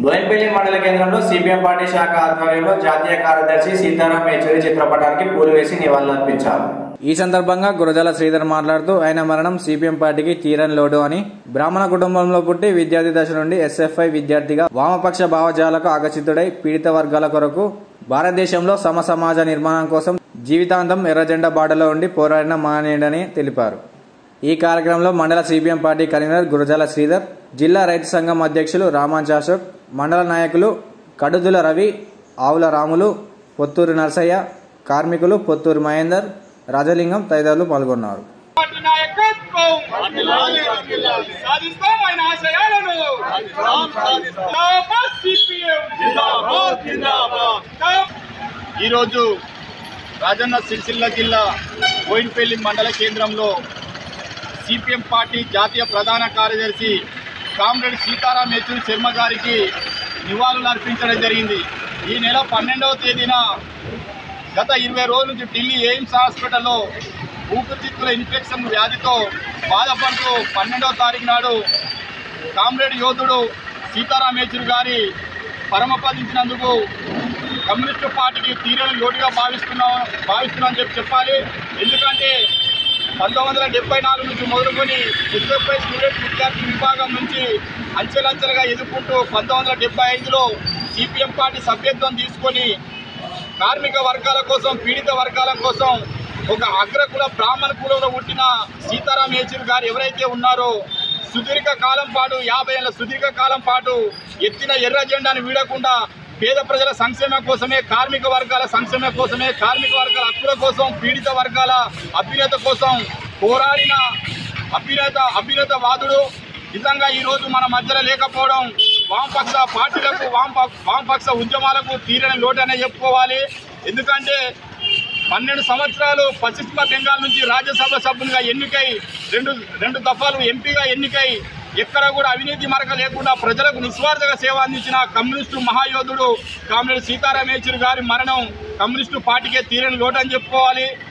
బోయినపల్లి మండల కేంద్రంలో CPM party శాఖ ఆధ్వర్యంలో జాతీయ కార్యదర్శి సీతారాం యేచూరి చిత్రపటానికి పూలు వేసి నివాళులర్పించారు ఈ సందర్భంగా గురజాల శ్రీధర్ మాట్లాడుతూ ఆయన మరణం సిపిఎం పార్టీకి తీరని లోటు అని బ్రాహ్మణ కుటుంబంలో పుట్టి విద్యార్థి దశ నుండి ఎస్ఎఫ్ఐ విద్యార్థిగా వామపక్ష భావజాలకు ఆకర్షితుడై పీడిత వర్గాల కొరకు భారతదేశంలో సమ సమాజ నిర్మాణం కోసం జీవితాంతం ఎర్రజెండా బాటలో ఉండి పోరాడిన మానేయుడని తెలిపారు ఈ కార్యక్రమంలో మండల CPM party convener Gurajala Sridhar జిల్లా రైతు సంఘం అధ్యక్షులు రామాంచ్ అశోక్ మండల నాయకులు కడుదుల రవి ఆవుల రాములు పొత్తూరు నర్సయ్య కార్మికులు పొత్తూరు మహేందర్ రాజలింగం తదితరులు పాల్గొన్నారు పార్టీ నాయకత్వం సాధిస్తాం ఆయన ఆశయాలను జిందాబాద్ సిపిఎం జిందాబాద్ ఈరోజు రాజన్న సిరిసిల్ల జిల్లా బోయినపల్లి మండల కేంద్రంలో సిపిఎం పార్టీ జాతీయ ప్రధాన కార్యదర్శి కామ్రేడ్ సీతారాం యెచూరి శర్మ గారికి నివాళులు అర్పించడం జరిగింది ఈ నెల పన్నెండవ తేదీన గత ఇరవై రోజుల నుంచి ఢిల్లీ ఎయిమ్స్ హాస్పిటల్లో ఊపిరితిత్తుల ఇన్ఫెక్షన్ వ్యాధితో బాధపడుతూ పన్నెండవ తారీఖు నాడు కామ్రేడ్ యోధుడు సీతారాం యెచూరి గారి పరమపదించినందుకు కమ్యూనిస్టు పార్టీకి తీరని లోటుగా భావిస్తున్నాం భావిస్తున్నాం అని చెప్పి చెప్పాలి ఎందుకంటే పంతొమ్మిది వందల డెబ్బై నాలుగు నుంచి మొదలుకొని ఎస్ఎఫ్ఐ స్టూడెంట్ విద్యార్థి విభాగం నుంచి అంచెలంచెలుగా ఎదుర్కొంటూ పంతొమ్మిది వందల డెబ్బై ఐదులో సిపిఎం పార్టీ సభ్యత్వం తీసుకొని కార్మిక వర్గాల కోసం పీడిత వర్గాల కోసం ఒక అగ్రకుల బ్రాహ్మణ కులంలో పుట్టిన సీతారాం యేచూరి గారు ఎవరైతే ఉన్నారో సుదీర్ఘ కాలం పాటు యాభై ఏళ్ళ సుదీర్ఘ కాలం పాటు ఎత్తిన ఎర్ర జెండాను వీడకుండా పేద ప్రజల సంక్షేమం కోసమే కార్మిక వర్గాల సంక్షేమం కోసమే కార్మిక వర్గాల హక్కుల కోసం పీడిత వర్గాల అభ్యున్నత కోసం పోరాడిన అభ్యున్నత అభ్యున్నత వాదుడు నిజంగా ఈ రోజు మన మధ్యలో లేకపోవడం వామపక్ష పార్టీలకు వామప వామపక్ష ఉద్యమాలకు తీరని లోటనే చెప్పుకోవాలి ఎందుకంటే పన్నెండు సంవత్సరాలు పశ్చిమ బెంగాల్ నుంచి రాజ్యసభ సభ్యునిగా ఎన్నికై రెండు రెండు దఫాలు ఎంపీగా ఎన్నికై ఎక్కడ కూడా అవినీతి మరక లేకుండా ప్రజలకు నిస్వార్థంగా సేవ అందించిన కమ్యూనిస్టు మహాయోధుడు కామ్రేడ్ సీతారాం యేచూరి గారి మరణం కమ్యూనిస్టు పార్టీకే తీరని లోటని చెప్పుకోవాలి